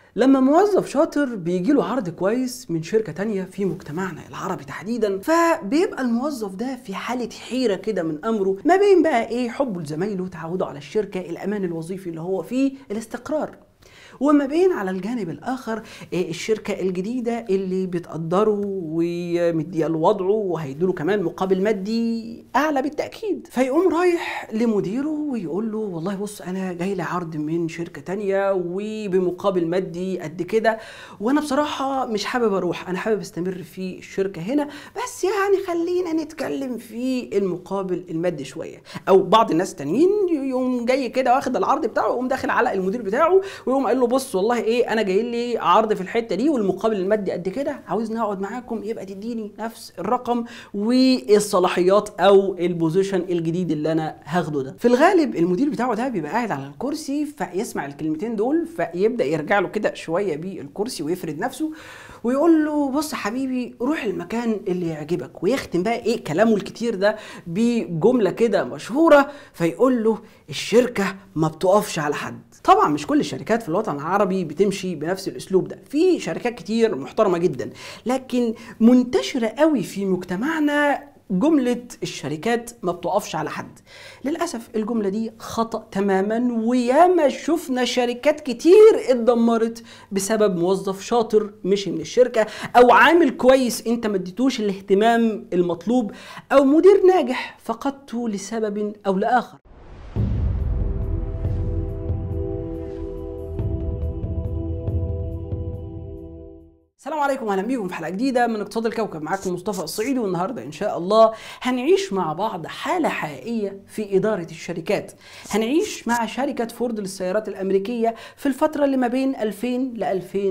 لما موظف شاطر بيجي له عرض كويس من شركة تانية في مجتمعنا العربي تحديدا فبيبقى الموظف ده في حالة حيرة كده من أمره ما بين بقى إيه حبه لزمايله تعوده على الشركة الأمان الوظيفي اللي هو فيه الاستقرار وما بين على الجانب الاخر إيه، الشركه الجديده اللي بتقدره ومديه لوضعه وهيديله كمان مقابل مادي اعلى بالتاكيد فيقوم رايح لمديره ويقول له والله بص انا جاي لي عرض من شركه تانية وبمقابل مادي قد كده وانا بصراحه مش حابب اروح انا حابب استمر في الشركه هنا بس يعني خلينا نتكلم في المقابل المادي شويه او بعض الناس تانيين يقوم جاي كده واخد العرض بتاعه ويقوم داخل على المدير بتاعه ويقوم قال له بص والله ايه انا جاي لي عرض في الحته دي والمقابل المادي قد كده عاوزني اقعد معاكم يبقى تديني نفس الرقم والصلاحيات او البوزيشن الجديد اللي انا هاخده ده في الغالب المدير بتاعه ده بيبقى قاعد على الكرسي فيسمع الكلمتين دول فيبدا يرجع له كده شويه بالكرسي ويفرد نفسه ويقول له بص يا حبيبي روح المكان اللي يعجبك ويختم بقى ايه كلامه الكتير ده بجمله كده مشهوره فيقول له الشركه ما بتقفش على حد طبعا مش كل الشركات في الوطن العربي بتمشي بنفس الاسلوب ده في شركات كتير محترمه جدا لكن منتشره قوي في مجتمعنا جملة الشركات ما بتقفش على حد للأسف الجملة دي خطأ تماما وياما شفنا شركات كتير اتدمرت بسبب موظف شاطر مشي من الشركة أو عامل كويس انت ما اديتوش الاهتمام المطلوب أو مدير ناجح فقدته لسبب أو لآخر السلام عليكم واهلا بيكم في حلقه جديده من اقتصاد الكوكب معاكم مصطفى الصعيدي والنهارده ان شاء الله هنعيش مع بعض حاله حقيقيه في اداره الشركات هنعيش مع شركه فورد للسيارات الامريكيه في الفتره اللي ما بين 2000 ل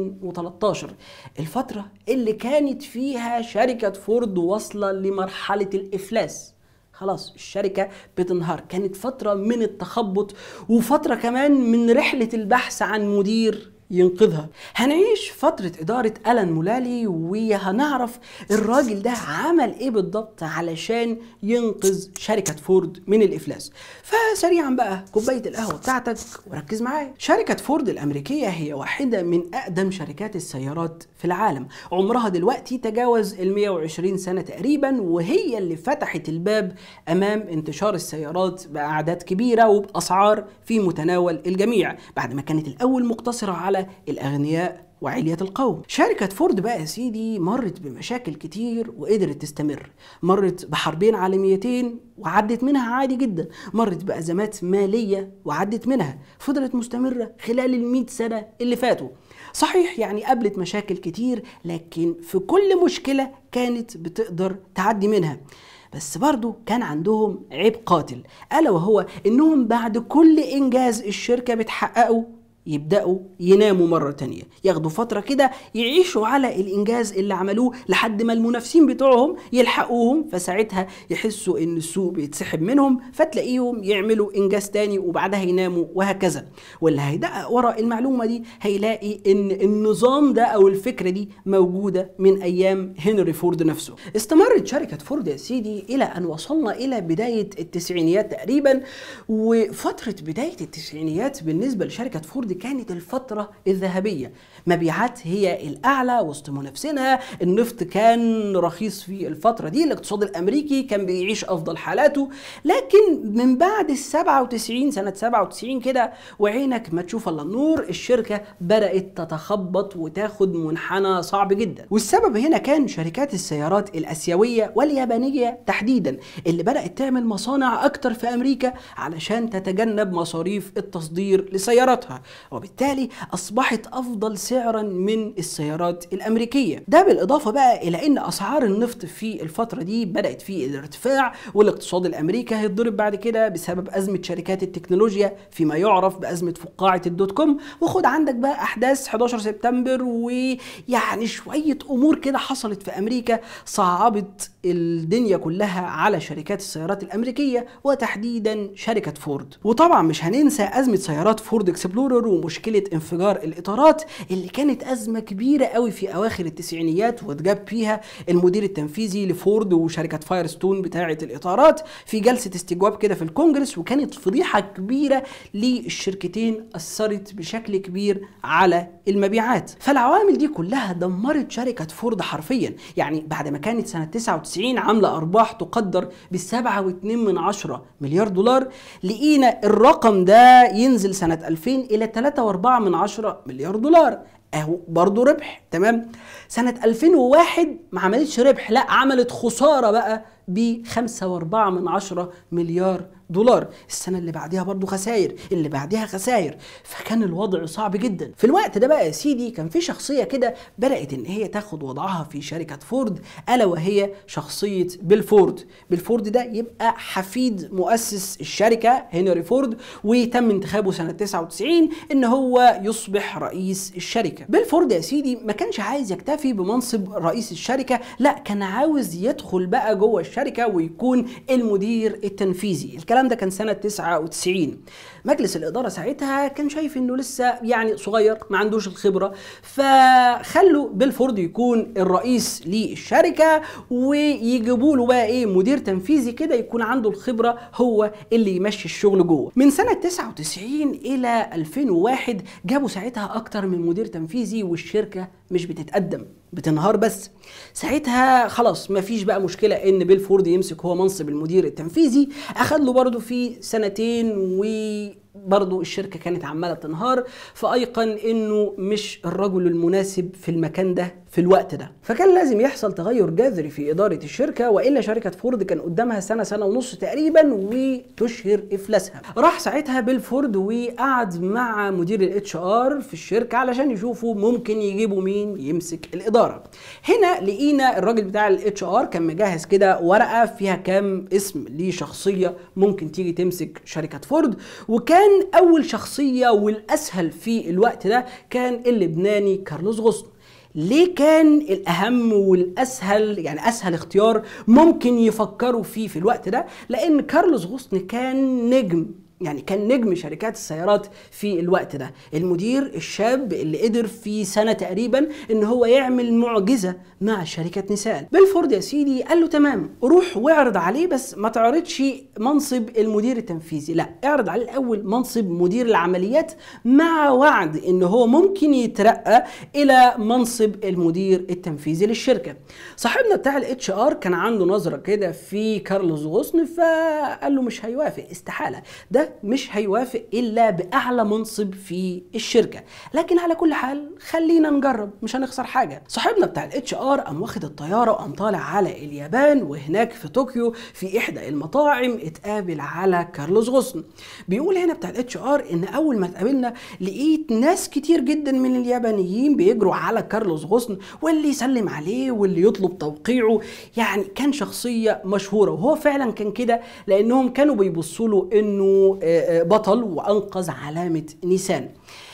2013 الفتره اللي كانت فيها شركه فورد واصله لمرحله الافلاس خلاص الشركة بتنهار كانت فترة من التخبط وفترة كمان من رحلة البحث عن مدير ينقذها هنعيش فترة إدارة ألان مولالي وهنعرف الراجل ده عمل إيه بالضبط علشان ينقذ شركة فورد من الإفلاس فسريعا بقى كوباية القهوة بتاعتك وركز معايا شركة فورد الأمريكية هي واحدة من أقدم شركات السيارات في العالم عمرها دلوقتي تجاوز ال 120 سنة تقريبا وهي اللي فتحت الباب أمام انتشار السيارات بأعداد كبيرة وبأسعار في متناول الجميع بعد ما كانت الأول مقتصرة على الأغنياء وعلية القوم شركة فورد بقى يا سيدي مرت بمشاكل كتير وقدرت تستمر مرت بحربين عالميتين وعدت منها عادي جدا مرت بأزمات مالية وعدت منها فضلت مستمرة خلال المئة سنة اللي فاتوا صحيح يعني قابلت مشاكل كتير لكن في كل مشكلة كانت بتقدر تعدي منها بس برضو كان عندهم عيب قاتل ألا وهو إنهم بعد كل إنجاز الشركة بتحققه يبدأوا يناموا مرة تانية ياخدوا فترة كده يعيشوا على الإنجاز اللي عملوه لحد ما المنافسين بتوعهم يلحقوهم فساعتها يحسوا إن السوق بيتسحب منهم فتلاقيهم يعملوا إنجاز تاني وبعدها يناموا وهكذا واللي هيدقق ورا المعلومة دي هيلاقي إن النظام ده أو الفكرة دي موجودة من أيام هنري فورد نفسه استمرت شركة فورد يا سيدي إلى أن وصلنا إلى بداية التسعينيات تقريبا وفترة بداية التسعينيات بالنسبة لشركة فورد كانت الفترة الذهبية مبيعات هي الأعلى وسط منافسينها النفط كان رخيص في الفترة دي الاقتصاد الأمريكي كان بيعيش أفضل حالاته لكن من بعد ال 97 سنة 97 كده وعينك ما تشوف الا النور الشركة بدأت تتخبط وتاخد منحنى صعب جدا والسبب هنا كان شركات السيارات الآسيوية واليابانية تحديدا اللي بدأت تعمل مصانع أكتر في أمريكا علشان تتجنب مصاريف التصدير لسياراتها وبالتالي أصبحت أفضل سعرا من السيارات الأمريكية ده بالإضافة بقى إلى أن أسعار النفط في الفترة دي بدأت في الارتفاع والاقتصاد الأمريكي هيتضرب بعد كده بسبب أزمة شركات التكنولوجيا فيما يعرف بأزمة فقاعة الدوت كوم وخد عندك بقى أحداث 11 سبتمبر ويعني شوية أمور كده حصلت في أمريكا صعبت الدنيا كلها على شركات السيارات الأمريكية وتحديدا شركة فورد وطبعا مش هننسى أزمة سيارات فورد اكسبلورر فور ومشكله انفجار الاطارات اللي كانت ازمه كبيره قوي في اواخر التسعينيات واتجاب فيها المدير التنفيذي لفورد وشركه فايرستون بتاعه الاطارات في جلسه استجواب كده في الكونجرس وكانت فضيحه كبيره للشركتين اثرت بشكل كبير على المبيعات فالعوامل دي كلها دمرت شركه فورد حرفيا يعني بعد ما كانت سنه 99 عامله ارباح تقدر ب 7.2 من عشرة مليار دولار لقينا الرقم ده ينزل سنه 2000 الى 3.4 من عشرة مليار دولار اهو برضه ربح تمام سنة 2001 ما عملتش ربح لا عملت خسارة بقى ب 5.4 من عشرة مليار دولار السنة اللي بعدها برضو خسائر اللي بعدها خسائر فكان الوضع صعب جدا في الوقت ده بقى يا سيدي كان في شخصية كده بدأت ان هي تاخد وضعها في شركة فورد ألا وهي شخصية بيل فورد بيل فورد ده يبقى حفيد مؤسس الشركة هنري فورد وتم انتخابه سنة 99 ان هو يصبح رئيس الشركة بيل فورد يا سيدي ما كانش عايز يكتفي بمنصب رئيس الشركة لا كان عاوز يدخل بقى جوه الشركة ويكون المدير التنفيذي الكلام ده كان سنة 99 مجلس الإدارة ساعتها كان شايف إنه لسه يعني صغير ما عندوش الخبرة فخلوا بيل فورد يكون الرئيس للشركة ويجيبوا له بقى إيه مدير تنفيذي كده يكون عنده الخبرة هو اللي يمشي الشغل جوه من سنة 99 إلى 2001 جابوا ساعتها أكتر من مدير تنفيذي والشركة مش بتتقدم بتنهار بس ساعتها خلاص مفيش بقى مشكلة ان بيل فورد يمسك هو منصب المدير التنفيذي اخد له برضه في سنتين و برضو الشركة كانت عمالة تنهار فأيقن إنه مش الرجل المناسب في المكان ده في الوقت ده فكان لازم يحصل تغير جذري في إدارة الشركة وإلا شركة فورد كان قدامها سنة سنة ونص تقريبا وتشهر إفلاسها راح ساعتها بيل فورد وقعد مع مدير الاتش ار في الشركة علشان يشوفوا ممكن يجيبوا مين يمسك الإدارة هنا لقينا الراجل بتاع الاتش ار كان مجهز كده ورقة فيها كام اسم لشخصية ممكن تيجي تمسك شركة فورد وكان كان اول شخصيه والاسهل في الوقت ده كان اللبناني كارلوس غصن ليه كان الاهم والاسهل يعني اسهل اختيار ممكن يفكروا فيه في الوقت ده لان كارلوس غصن كان نجم يعني كان نجم شركات السيارات في الوقت ده المدير الشاب اللي قدر في سنة تقريبا ان هو يعمل معجزة مع شركة نيسان بيلفورد يا سيدي قال له تمام روح واعرض عليه بس ما تعرضش منصب المدير التنفيذي لا اعرض عليه الاول منصب مدير العمليات مع وعد ان هو ممكن يترقى الى منصب المدير التنفيذي للشركة صاحبنا بتاع الاتش ار كان عنده نظرة كده في كارلوس غصن فقال له مش هيوافق استحالة ده مش هيوافق الا باعلى منصب في الشركه لكن على كل حال خلينا نجرب مش هنخسر حاجه صاحبنا بتاع الاتش ار قام واخد الطياره وقام طالع على اليابان وهناك في طوكيو في احدى المطاعم اتقابل على كارلوس غصن بيقول هنا بتاع الاتش ار ان اول ما اتقابلنا لقيت ناس كتير جدا من اليابانيين بيجروا على كارلوس غصن واللي يسلم عليه واللي يطلب توقيعه يعني كان شخصيه مشهوره وهو فعلا كان كده لانهم كانوا بيبصوا له انه بطل وانقذ علامه نيسان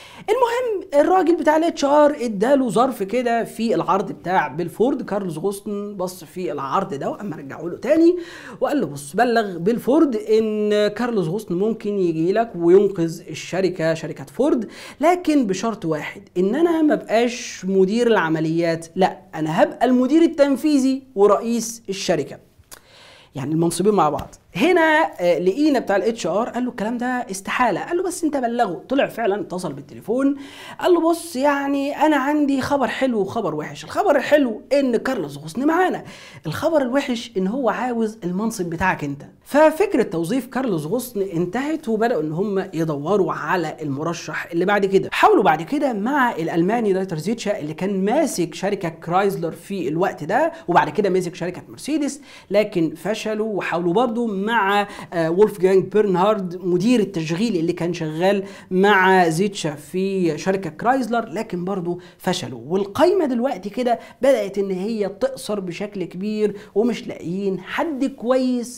المهم الراجل بتاع الاتش ار اداله ظرف كده في العرض بتاع بيلفورد كارلوس غوستن بص في العرض ده واما رجعه له تاني وقال له بص بلغ بيلفورد ان كارلوس غوستن ممكن يجي لك وينقذ الشركه شركه فورد لكن بشرط واحد ان انا ما بقاش مدير العمليات لا انا هبقى المدير التنفيذي ورئيس الشركه يعني المنصبين مع بعض هنا لقينا بتاع الاتش ار قال له الكلام ده استحاله قال له بس انت بلغه طلع فعلا اتصل بالتليفون قال له بص يعني انا عندي خبر حلو وخبر وحش الخبر الحلو ان كارلوس غصن معانا الخبر الوحش ان هو عاوز المنصب بتاعك انت ففكره توظيف كارلوس غصن انتهت وبداوا ان هم يدوروا على المرشح اللي بعد كده حاولوا بعد كده مع الالماني دايتر زيتشا اللي كان ماسك شركه كرايزلر في الوقت ده وبعد كده مسك شركه مرسيدس لكن فشلوا وحاولوا برضه مع وولف جانج بيرنهارد مدير التشغيل اللي كان شغال مع زيتشا في شركه كرايزلر لكن برضه فشلوا والقايمه دلوقتي كده بدات ان هي تقصر بشكل كبير ومش لاقيين حد كويس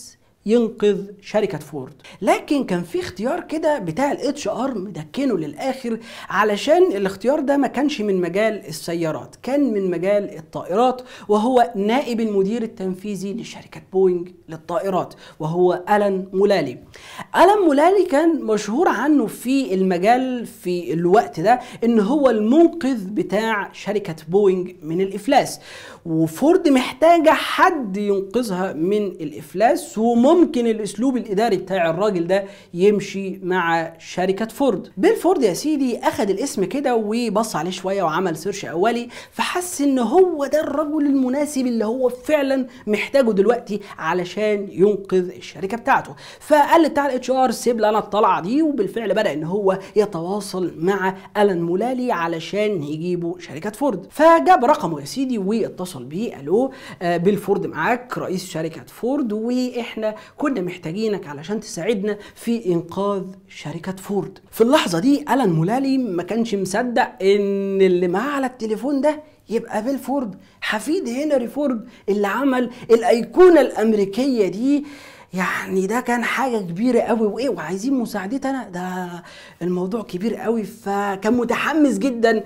ينقذ شركه فورد لكن كان في اختيار كده بتاع الاتش ار مدكنه للاخر علشان الاختيار ده ما كانش من مجال السيارات كان من مجال الطائرات وهو نائب المدير التنفيذي لشركه بوينج للطائرات وهو الان مولالي الان مولالي كان مشهور عنه في المجال في الوقت ده ان هو المنقذ بتاع شركه بوينج من الافلاس وفورد محتاجه حد ينقذها من الافلاس وممكن الاسلوب الاداري بتاع الراجل ده يمشي مع شركه فورد بيل فورد يا سيدي اخذ الاسم كده وبص عليه شويه وعمل سيرش اولي فحس ان هو ده الرجل المناسب اللي هو فعلا محتاجه دلوقتي علشان ينقذ الشركه بتاعته فقال بتاع الاتش ار سيب لنا الطلعه دي وبالفعل بدا ان هو يتواصل مع الان مولالي علشان يجيبوا شركه فورد فجاب رقمه يا سيدي واتصل بيه قالوا آه بيل فورد معاك رئيس شركه فورد واحنا كنا محتاجينك علشان تساعدنا في انقاذ شركه فورد في اللحظه دي الان مولالي ما كانش مصدق ان اللي معاه على التليفون ده يبقى بيل فورد حفيد هنري فورد اللي عمل الايقونه الامريكيه دي يعني ده كان حاجة كبيرة قوي وايه وعايزين مساعدتي انا ده الموضوع كبير قوي فكان متحمس جدا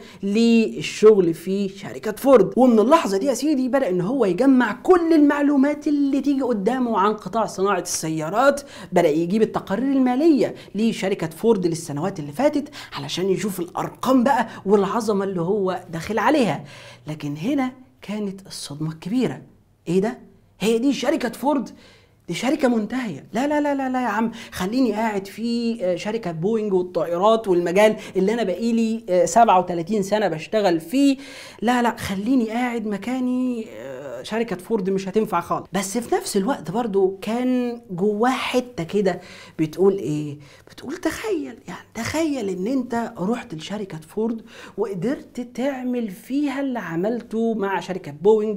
للشغل في شركة فورد ومن اللحظة دي يا سيدي بدأ ان هو يجمع كل المعلومات اللي تيجي قدامه عن قطاع صناعة السيارات بدأ يجيب التقارير المالية لشركة فورد للسنوات اللي فاتت علشان يشوف الارقام بقى والعظمة اللي هو داخل عليها لكن هنا كانت الصدمة الكبيرة ايه ده هي دي شركة فورد دي شركة منتهية لا لا لا لا لا يا عم خليني قاعد في شركة بوينج والطائرات والمجال اللي أنا بقيلي 37 سنة بشتغل فيه لا لا خليني قاعد مكاني شركة فورد مش هتنفع خالص بس في نفس الوقت برضو كان جواه حتة كده بتقول ايه بتقول تخيل يعني تخيل ان انت رحت لشركة فورد وقدرت تعمل فيها اللي عملته مع شركة بوينج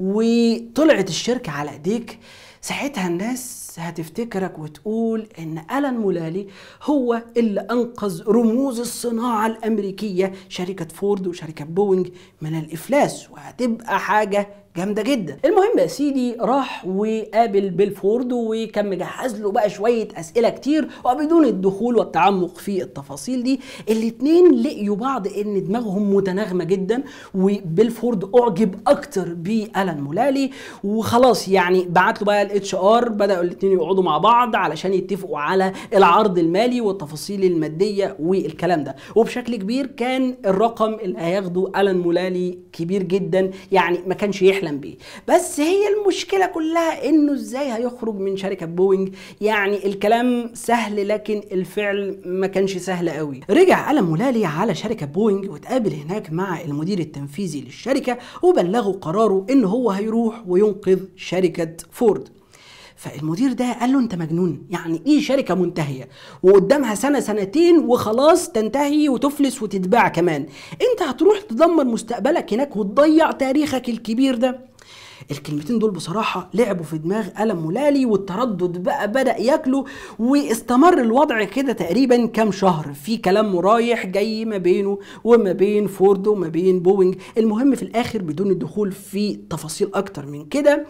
وطلعت الشركة على ايديك ساعتها الناس هتفتكرك وتقول ان الان مولالي هو اللي انقذ رموز الصناعه الامريكيه شركه فورد وشركه بوينج من الافلاس وهتبقى حاجه جامده جدا المهم يا سيدي راح وقابل بيل فورد وكان مجهز له بقى شويه اسئله كتير وبدون الدخول والتعمق في التفاصيل دي الاتنين لقيوا بعض ان دماغهم متناغمه جدا وبيل فورد اعجب اكتر بالان مولالي وخلاص يعني بعت له بقى الاتش ار بداوا الاتنين يقعدوا مع بعض علشان يتفقوا على العرض المالي والتفاصيل الماديه والكلام ده وبشكل كبير كان الرقم اللي هياخده الان مولالي كبير جدا يعني ما كانش يحلم بيحلم بيه بس هي المشكله كلها انه ازاي هيخرج من شركه بوينج يعني الكلام سهل لكن الفعل ما كانش سهل قوي رجع ألم مولالي على شركه بوينج واتقابل هناك مع المدير التنفيذي للشركه وبلغوا قراره ان هو هيروح وينقذ شركه فورد فالمدير ده قال له انت مجنون يعني ايه شركه منتهيه وقدامها سنه سنتين وخلاص تنتهي وتفلس وتتباع كمان انت هتروح تدمر مستقبلك هناك وتضيع تاريخك الكبير ده الكلمتين دول بصراحة لعبوا في دماغ ألم مولالي والتردد بقى بدأ ياكله واستمر الوضع كده تقريبا كام شهر في كلام رايح جاي ما بينه وما بين فورد وما بين بوينج المهم في الآخر بدون الدخول في تفاصيل أكتر من كده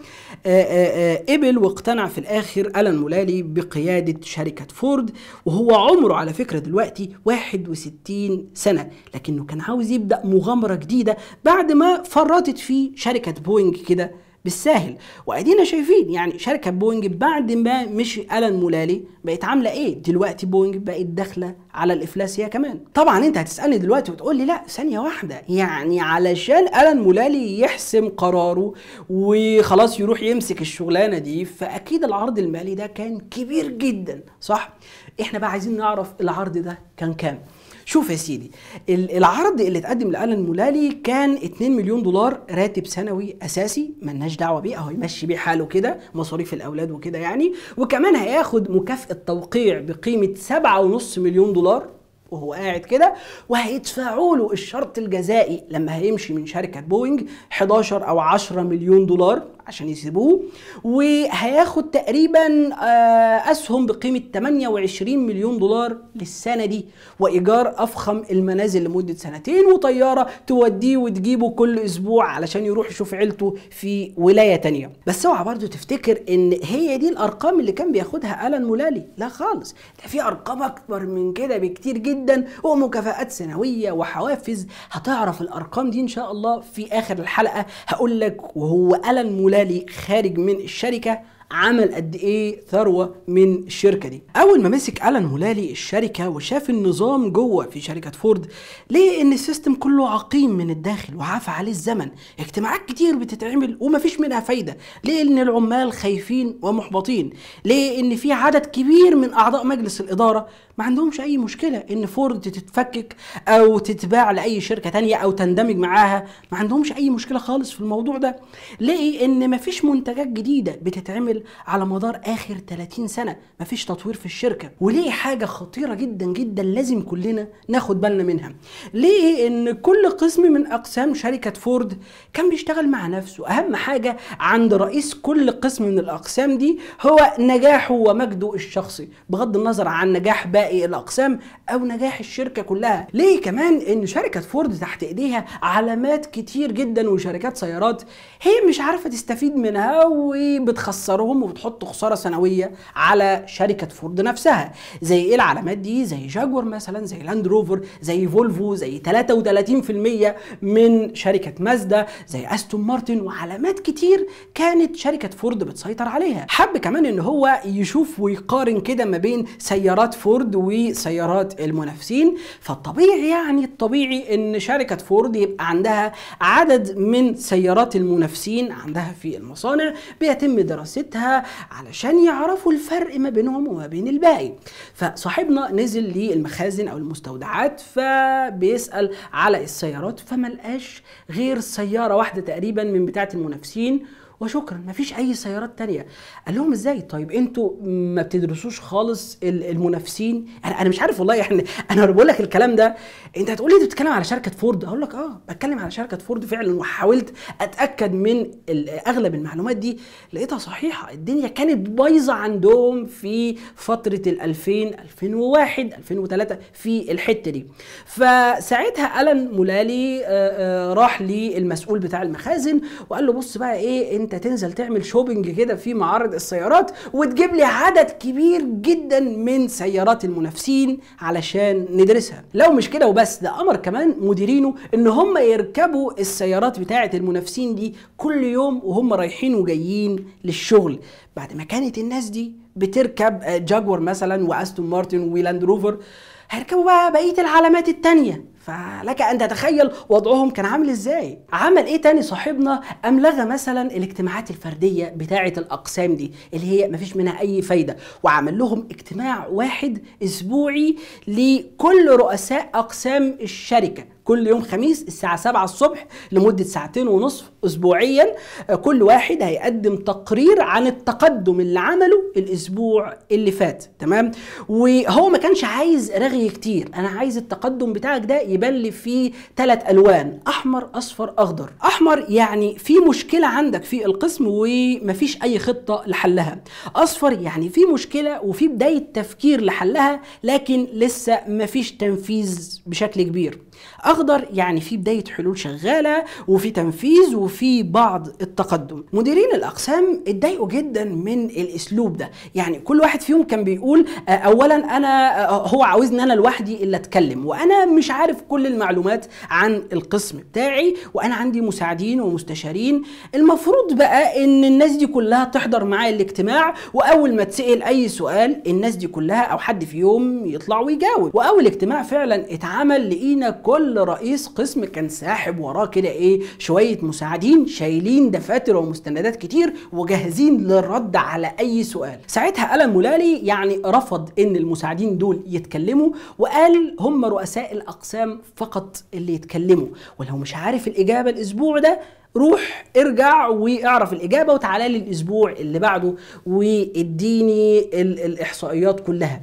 قبل واقتنع في الآخر ألم مولالي بقيادة شركة فورد وهو عمره على فكرة دلوقتي 61 سنة لكنه كان عاوز يبدأ مغامرة جديدة بعد ما فرطت فيه شركة بوينج كده بالساهل وادينا شايفين يعني شركه بوينج بعد ما مشي الان مولالي بقت عامله ايه دلوقتي بوينج بقت داخله على الافلاس هي كمان طبعا انت هتسالني دلوقتي وتقول لي لا ثانيه واحده يعني علشان الان مولالي يحسم قراره وخلاص يروح يمسك الشغلانه دي فاكيد العرض المالي ده كان كبير جدا صح احنا بقى عايزين نعرف العرض ده كان كام شوف يا سيدي العرض اللي اتقدم لالان مولالي كان 2 مليون دولار راتب سنوي اساسي ملناش دعوه بيه اهو يمشي بيه حاله كده مصاريف الاولاد وكده يعني وكمان هياخد مكافاه توقيع بقيمه 7.5 مليون دولار وهو قاعد كده وهيدفعوا له الشرط الجزائي لما هيمشي من شركه بوينج 11 او 10 مليون دولار عشان يسيبوه وهياخد تقريبا آه، اسهم بقيمه 28 مليون دولار للسنه دي وايجار افخم المنازل لمده سنتين وطياره توديه وتجيبه كل اسبوع علشان يروح يشوف عيلته في ولايه تانية بس اوعى برضو تفتكر ان هي دي الارقام اللي كان بياخدها الان مولالي لا خالص ده في ارقام اكبر من كده بكتير جدا ومكافآت سنويه وحوافز هتعرف الارقام دي ان شاء الله في اخر الحلقه هقول لك وهو الان مولالي خارج من الشركه عمل قد ايه ثروه من الشركه دي اول ما مسك الان مولالي الشركه وشاف النظام جوه في شركه فورد ليه ان السيستم كله عقيم من الداخل وعفى عليه الزمن اجتماعات كتير بتتعمل ومفيش منها فايده ليه ان العمال خايفين ومحبطين ليه ان في عدد كبير من اعضاء مجلس الاداره ما عندهمش اي مشكله ان فورد تتفكك او تتباع لاي شركه تانية او تندمج معاها ما عندهمش اي مشكله خالص في الموضوع ده ليه ان مفيش منتجات جديده بتتعمل على مدار اخر 30 سنه مفيش تطوير في الشركه وليه حاجه خطيره جدا جدا لازم كلنا ناخد بالنا منها ليه ان كل قسم من اقسام شركه فورد كان بيشتغل مع نفسه اهم حاجه عند رئيس كل قسم من الاقسام دي هو نجاحه ومجده الشخصي بغض النظر عن نجاح باقي الاقسام او نجاح الشركه كلها ليه كمان ان شركه فورد تحت ايديها علامات كتير جدا وشركات سيارات هي مش عارفه تستفيد منها وبتخسرهم وبتحط خساره سنويه على شركه فورد نفسها زي ايه العلامات دي زي جاكور مثلا زي لاند روفر زي فولفو زي 33% من شركه مازدا زي استون مارتن وعلامات كتير كانت شركه فورد بتسيطر عليها حب كمان ان هو يشوف ويقارن كده ما بين سيارات فورد وسيارات المنافسين فالطبيعي يعني الطبيعي ان شركه فورد يبقى عندها عدد من سيارات المنافسين عندها في المصانع بيتم دراستها علشان يعرفوا الفرق ما بينهم وما بين الباقي فصاحبنا نزل للمخازن او المستودعات فبيسال على السيارات فما لقاش غير سياره واحده تقريبا من بتاعه المنافسين وشكرا مفيش اي سيارات تانية قال لهم ازاي طيب انتوا ما بتدرسوش خالص ال- المنافسين انا انا مش عارف والله يعني انا بقول لك الكلام ده انت هتقول لي انت بتتكلم على شركه فورد اقول لك اه بتكلم على شركه فورد فعلا وحاولت اتاكد من ال- اغلب المعلومات دي لقيتها صحيحه الدنيا كانت بايظه عندهم في فتره ال 2000 2001 2003 في الحته دي فساعتها الان مولالي آه، آه، راح للمسؤول بتاع المخازن وقال له بص بقى ايه انت تنزل تعمل شوبينج كده في معارض السيارات وتجيب لي عدد كبير جدا من سيارات المنافسين علشان ندرسها لو مش كده وبس ده امر كمان مديرينه ان هم يركبوا السيارات بتاعه المنافسين دي كل يوم وهم رايحين وجايين للشغل بعد ما كانت الناس دي بتركب آه، جاكور مثلا واستون مارتن ولاند روفر هيركبوا بقى بقيه العلامات التانيه فلك ان تتخيل وضعهم كان عامل ازاي عمل ايه تاني صاحبنا ام لغى مثلا الاجتماعات الفرديه بتاعه الاقسام دي اللي هي مفيش منها اي فايده وعمل لهم اجتماع واحد اسبوعي لكل رؤساء اقسام الشركه كل يوم خميس الساعة 7 الصبح لمدة ساعتين ونصف أسبوعيا آه، كل واحد هيقدم تقرير عن التقدم اللي عمله الأسبوع اللي فات تمام وهو ما كانش عايز رغي كتير أنا عايز التقدم بتاعك ده يبان لي فيه ثلاث ألوان أحمر أصفر أخضر أحمر يعني في مشكلة عندك في القسم ومفيش أي خطة لحلها أصفر يعني في مشكلة وفي بداية تفكير لحلها لكن لسه مفيش تنفيذ بشكل كبير اخضر يعني في بدايه حلول شغاله وفي تنفيذ وفي بعض التقدم مديرين الاقسام اتضايقوا جدا من الاسلوب ده يعني كل واحد فيهم كان بيقول آه، اولا انا آه، هو عاوزني انا لوحدي اللي اتكلم وانا مش عارف كل المعلومات عن القسم بتاعي وانا عندي مساعدين ومستشارين المفروض بقى ان الناس دي كلها تحضر معايا الاجتماع واول ما تسال اي سؤال الناس دي كلها او حد فيهم يطلع ويجاوب واول اجتماع فعلا اتعمل لقينا كل رئيس قسم كان ساحب وراه كده ايه شويه مساعدين شايلين دفاتر ومستندات كتير وجاهزين للرد على اي سؤال ساعتها ألم مولالي يعني رفض ان المساعدين دول يتكلموا وقال هم رؤساء الاقسام فقط اللي يتكلموا ولو مش عارف الاجابه الاسبوع ده روح ارجع واعرف الاجابه وتعالى لي الاسبوع اللي بعده واديني ال- الاحصائيات كلها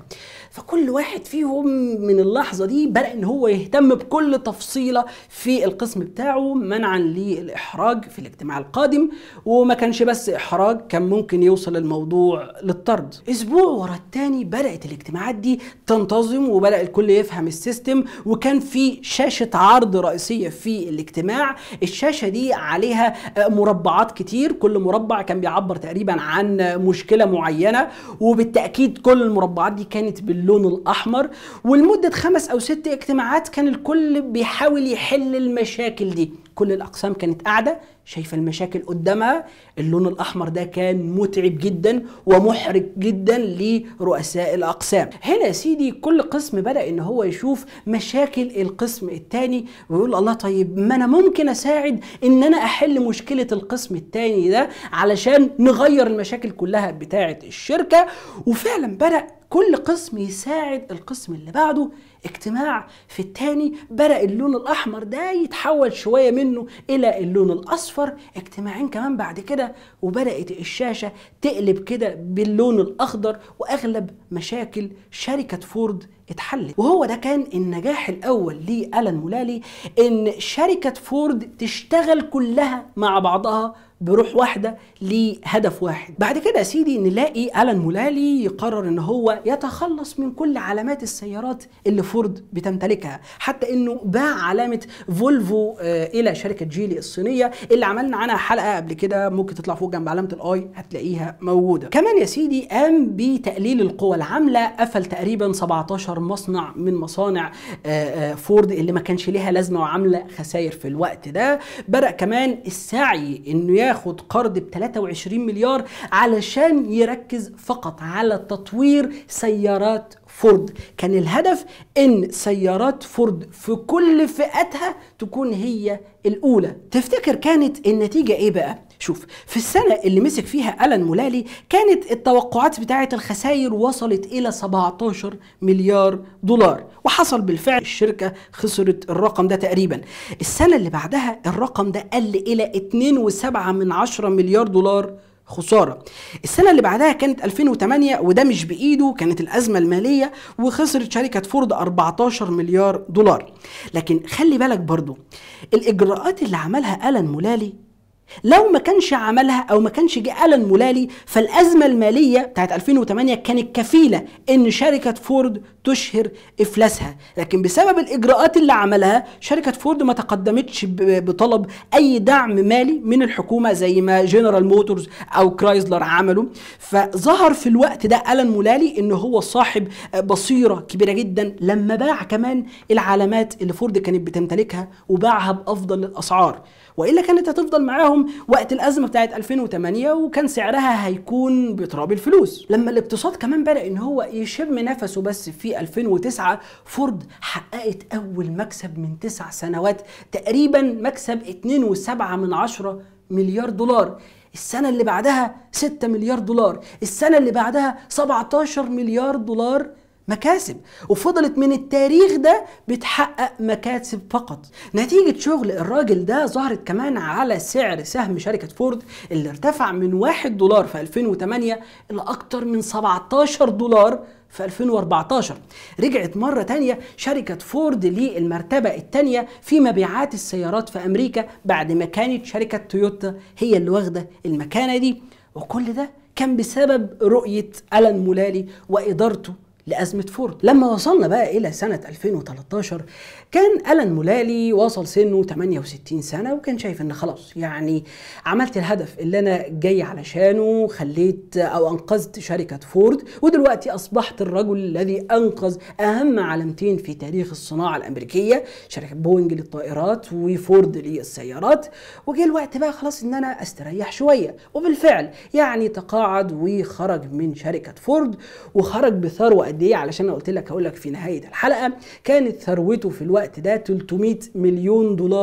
فكل واحد فيهم من اللحظه دي بدا ان هو يهتم بكل تفصيله في القسم بتاعه منعا للاحراج في الاجتماع القادم وما كانش بس احراج كان ممكن يوصل الموضوع للطرد اسبوع ورا التاني بدات الاجتماعات دي تنتظم وبدا الكل يفهم السيستم وكان في شاشه عرض رئيسيه في الاجتماع الشاشه دي عليها مربعات كتير كل مربع كان بيعبر تقريبا عن مشكله معينه وبالتاكيد كل المربعات دي كانت باللون الاحمر ولمده خمس او ست اجتماعات كان الكل بيحاول يحل المشاكل دي كل الاقسام كانت قاعده شايفه المشاكل قدامها اللون الاحمر ده كان متعب جدا ومحرج جدا لرؤساء الاقسام هنا يا سيدي كل قسم بدا ان هو يشوف مشاكل القسم الثاني ويقول الله طيب ما انا ممكن اساعد ان انا احل مشكله القسم الثاني ده علشان نغير المشاكل كلها بتاعه الشركه وفعلا بدا كل قسم يساعد القسم اللي بعده اجتماع في التاني بدأ اللون الأحمر ده يتحول شوية منه إلى اللون الأصفر اجتماعين كمان بعد كده وبدأت الشاشة تقلب كده باللون الأخضر وأغلب مشاكل شركة فورد اتحلت وهو ده كان النجاح الأول لألان مولالي إن شركة فورد تشتغل كلها مع بعضها بروح واحده لهدف واحد بعد كده يا سيدي نلاقي الان مولالي يقرر ان هو يتخلص من كل علامات السيارات اللي فورد بتمتلكها حتى انه باع علامه فولفو آه الى شركه جيلي الصينيه اللي عملنا عنها حلقه قبل كده ممكن تطلع فوق جنب علامه الاي هتلاقيها موجوده كمان يا سيدي قام بتقليل القوى العامله قفل تقريبا 17 مصنع من مصانع آه آه فورد اللي ما كانش ليها لازمه وعامله خسائر في الوقت ده بدا كمان السعي انه ياخد قرض ب 23 مليار علشان يركز فقط على تطوير سيارات فورد كان الهدف ان سيارات فورد في كل فئاتها تكون هي الاولى تفتكر كانت النتيجه ايه بقى شوف في السنة اللي مسك فيها ألان مولالي كانت التوقعات بتاعة الخسائر وصلت إلى 17 مليار دولار وحصل بالفعل الشركة خسرت الرقم ده تقريبا السنة اللي بعدها الرقم ده قل إلى 2.7 من 10 مليار دولار خسارة السنة اللي بعدها كانت 2008 وده مش بإيده كانت الأزمة المالية وخسرت شركة فورد 14 مليار دولار لكن خلي بالك برضو الإجراءات اللي عملها ألان مولالي لو ما كانش عملها او ما كانش جه الان مولالي فالازمه الماليه بتاعت 2008 كانت كفيله ان شركه فورد تشهر افلاسها لكن بسبب الاجراءات اللي عملها شركه فورد ما تقدمتش بطلب اي دعم مالي من الحكومه زي ما جنرال موتورز او كرايزلر عملوا فظهر في الوقت ده الان مولالي ان هو صاحب بصيره كبيره جدا لما باع كمان العلامات اللي فورد كانت بتمتلكها وباعها بافضل الاسعار والا كانت هتفضل معاهم وقت الازمه بتاعت 2008 وكان سعرها هيكون بتراب الفلوس لما الاقتصاد كمان بدا ان هو يشم نفسه بس في 2009 فورد حققت اول مكسب من تسع سنوات تقريبا مكسب 2.7 من عشرة مليار دولار السنة اللي بعدها 6 مليار دولار السنة اللي بعدها 17 مليار دولار مكاسب وفضلت من التاريخ ده بتحقق مكاسب فقط نتيجة شغل الراجل ده ظهرت كمان على سعر سهم شركة فورد اللي ارتفع من 1 دولار في 2008 إلى أكتر من 17 دولار في 2014 رجعت مرة تانية شركة فورد للمرتبة التانية في مبيعات السيارات في أمريكا بعد ما كانت شركة تويوتا هي اللي واخدة المكانة دي وكل ده كان بسبب رؤية ألان مولالي وإدارته لأزمة فورد لما وصلنا بقى إلى سنة 2013 كان ألان مولالي وصل سنه 68 سنة وكان شايف إن خلاص يعني عملت الهدف اللي أنا جاي علشانه خليت أو أنقذت شركة فورد ودلوقتي أصبحت الرجل الذي أنقذ أهم علامتين في تاريخ الصناعة الأمريكية شركة بوينج للطائرات وفورد للسيارات وجه الوقت بقى خلاص إن أنا أستريح شوية وبالفعل يعني تقاعد وخرج من شركة فورد وخرج بثروة قد ايه علشان انا قلت لك هقول لك في نهايه الحلقه كانت ثروته في الوقت ده 300 مليون دولار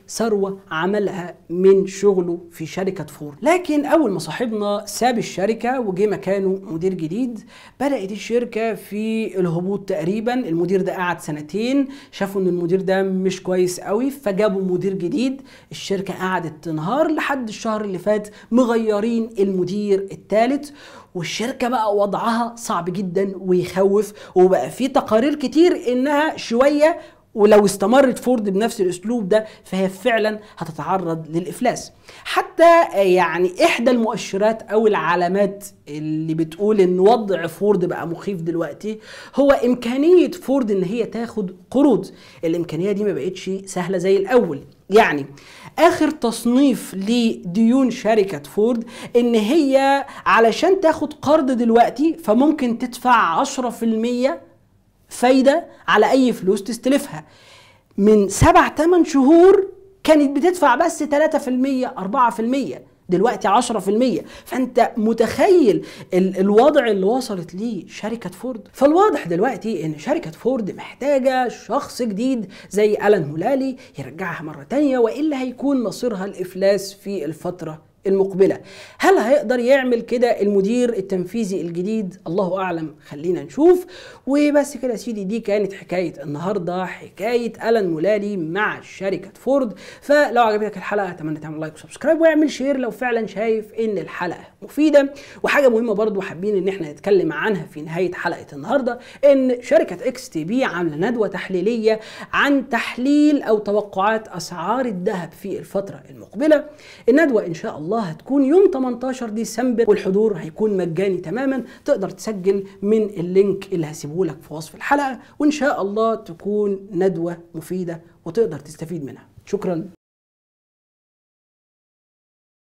ثروة عملها من شغله في شركة فورد لكن أول ما صاحبنا ساب الشركة وجه مكانه مدير جديد بدأت الشركة في الهبوط تقريبا المدير ده قعد سنتين شافوا ان المدير ده مش كويس قوي فجابوا مدير جديد الشركة قعدت تنهار لحد الشهر اللي فات مغيرين المدير الثالث والشركة بقى وضعها صعب جدا ويخوف وبقى في تقارير كتير انها شوية ولو استمرت فورد بنفس الاسلوب ده فهي فعلا هتتعرض للافلاس حتى يعني احدى المؤشرات او العلامات اللي بتقول ان وضع فورد بقى مخيف دلوقتي هو امكانيه فورد ان هي تاخد قروض الامكانيه دي ما بقتش سهله زي الاول يعني اخر تصنيف لديون شركه فورد ان هي علشان تاخد قرض دلوقتي فممكن تدفع 10% فايده على اي فلوس تستلفها من سبع ثمان شهور كانت بتدفع بس 3% 4% دلوقتي 10% فانت متخيل ال الوضع اللي وصلت ليه شركه فورد فالواضح دلوقتي ان شركه فورد محتاجه شخص جديد زي الان مولالي يرجعها مره تانية والا هيكون مصيرها الافلاس في الفتره المقبلة هل هيقدر يعمل كده المدير التنفيذي الجديد الله أعلم خلينا نشوف وبس كده يا سيدي دي كانت حكاية النهاردة حكاية ألان مولالي مع شركة فورد فلو عجبتك الحلقة أتمنى تعمل لايك وسبسكرايب واعمل شير لو فعلا شايف إن الحلقة مفيدة وحاجة مهمة برضو حابين إن احنا نتكلم عنها في نهاية حلقة النهاردة إن شركة اكس تي بي عاملة ندوة تحليلية عن تحليل أو توقعات أسعار الذهب في الفترة المقبلة الندوة إن شاء الله الله هتكون يوم 18 ديسمبر والحضور هيكون مجاني تماما تقدر تسجل من اللينك اللي هسيبه لك في وصف الحلقه وان شاء الله تكون ندوه مفيده وتقدر تستفيد منها شكرا